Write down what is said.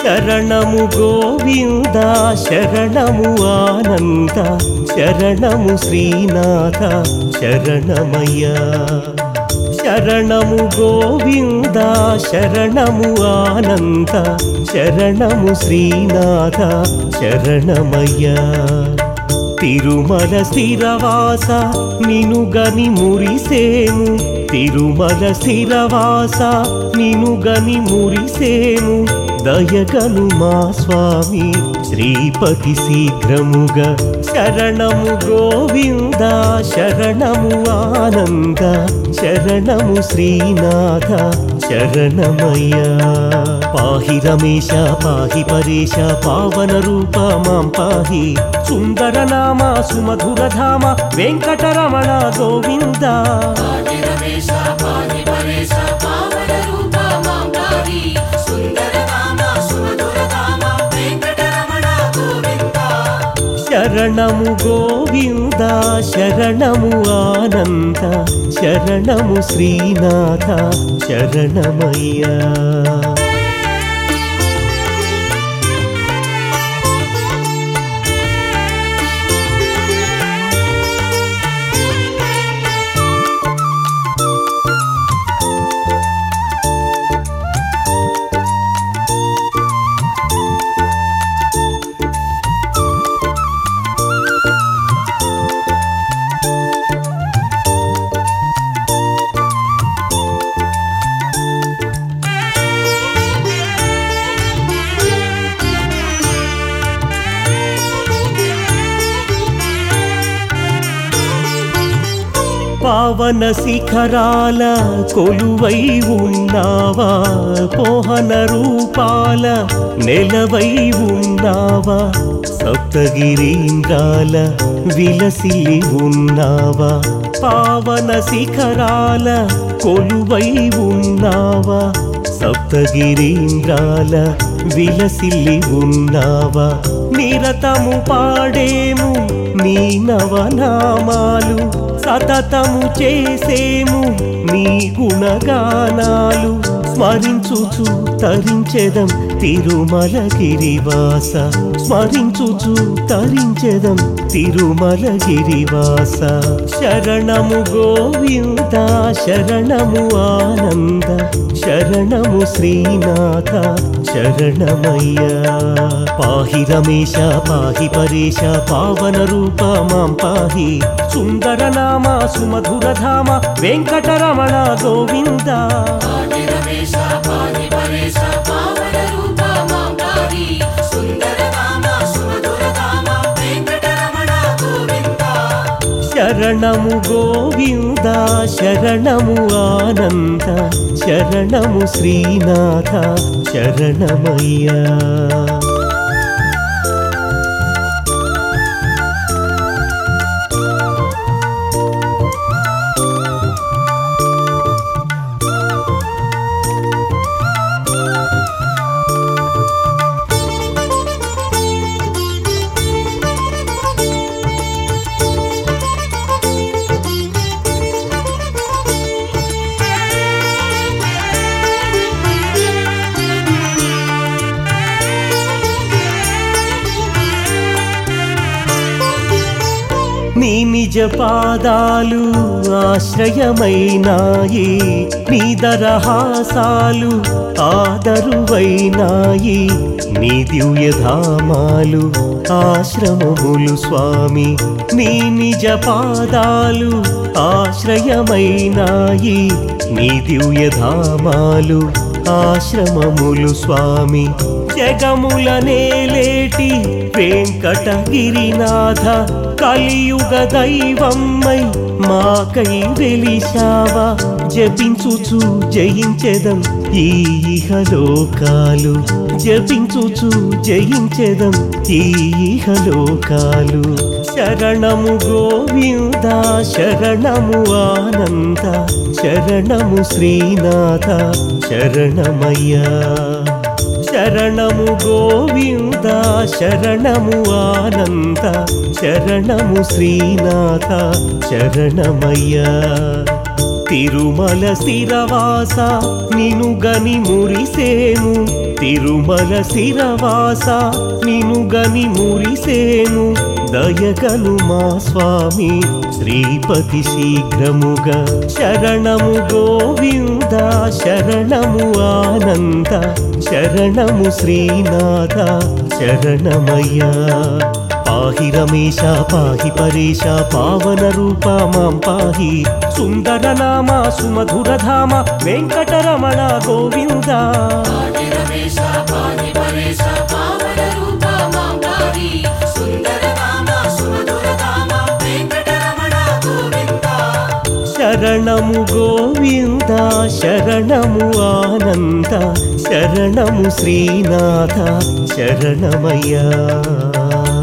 శరణము గోవింద శరణము ఆనంద శరణము శ్రీనాథ శరణమయ్యా శరణము గోవింద శరణము ఆనంద శరణము శ్రీనాథ శరణమయ్యా తిరుమల స్థిరవాస నినుగని మురిసేము తిరుమల స్థిరవాస నినుగని మురిసేము దయగను మా స్వామి శ్రీపతి శీఘ్రముగా శరణము గోవింద శరణము ఆనంద శరణము శ్రీనాథ శరణమయ్యా పాహి రమేశ పాహి పరేశ పావన రూప మాం పాహి సుందర నామ సుమధుర ధామ వెంకటరమణ గోవింద పాది రమేశ పాది పరేశ పావన రూప మాం పాహి సుందర నామ సుమధుర నామ వెంకటరమణ గోవింద శరణము గోవింద శరణము ఆనంద శరణము శ్రీనాథ శరణమయ్యా పావన శిఖరాల కొలువై ఉన్నావా పోహన రూపాల నెలవై ఉన్నావా సప్తగిరీంద్రాల విలసిల్లి ఉన్నావా పావన శిఖరాల కొలువై ఉన్నావా సప్తగిరీంద్రాల విలసిల్లి ఉన్నావా నిరతము పాడేము నీ నవనామాలు సతతము చేసేము నీ గుణగానాలు స్మరించుచు తరించెదం తిరుమల గిరివాస స్మరించుచు తరించెదం తిరుమల గిరివాస శరణము గోవింద శరణము ఆనంద శరణము శ్రీనాథ శరణమయ్యా పాహి రమేశ పాహి పరేశ పావన రూప మాం పాహి సుందర నామ సుమధుర ధామ వెంకటరమణ గోవింద పాది రమేశ పాది పరేశ పావన రూప మాం పాహి సుందర నామ సుమధుర నామ వెంకటరమణ గోవింద శరణము గోవింద శరణము ఆనంద శరణము శ్రీనాథ శరణమయ్యా నీ నిజ పాదాలు ఆశ్రయమైనాయి నీ దరహాసాలు ఆదరువైనాయి నీ దివ్యధామాలు ఆశ్రమములు స్వామి నీ నిజ పాదాలు ఆశ్రయమైనాయి నీ దివ్యధామాలు ఆశ్రమములు స్వామి జగముల నేలేటి వెంకటగిరినాథ కలియుగ దైవమ్మై మాకై వెలిశావా జపించుచు జయించెదం ఈ ఇహలోకాలు జపించుచు జయించెదం ఈ ఇహలోకాలు శరణము గోవింద శరణము ఆనంద శరణము శ్రీనాథ శరణమయ్యా శరణము గోవింద శరణము ఆనంద శరణము శ్రీనాథ శరణమయ్యా తిరుమల స్థిరవాస నిను గని మురిసేము తిరుమల శిరవాస నినుగని మురిసేను దయగను మా స్వామి శ్రీపతి శీఘ్రముగా శరణము గోవింద శరణము ఆనంద శరణము శ్రీనాథ శరణమయ్యా పాహి రమేశ పాహి పరేశ పావన రూప మాం పాహి సుందర నామ సుమధుర ధామ వెంకటరమణ గోవింద పాహి రమేశ పాహి పరేశ పావన రూప మాం పాహి సుందర నామ సుమధుర ధామ వెంకటరమణ గోవింద శరణము గోవింద శరణము ఆనంద శరణము శ్రీనాథ శరణమయ్యా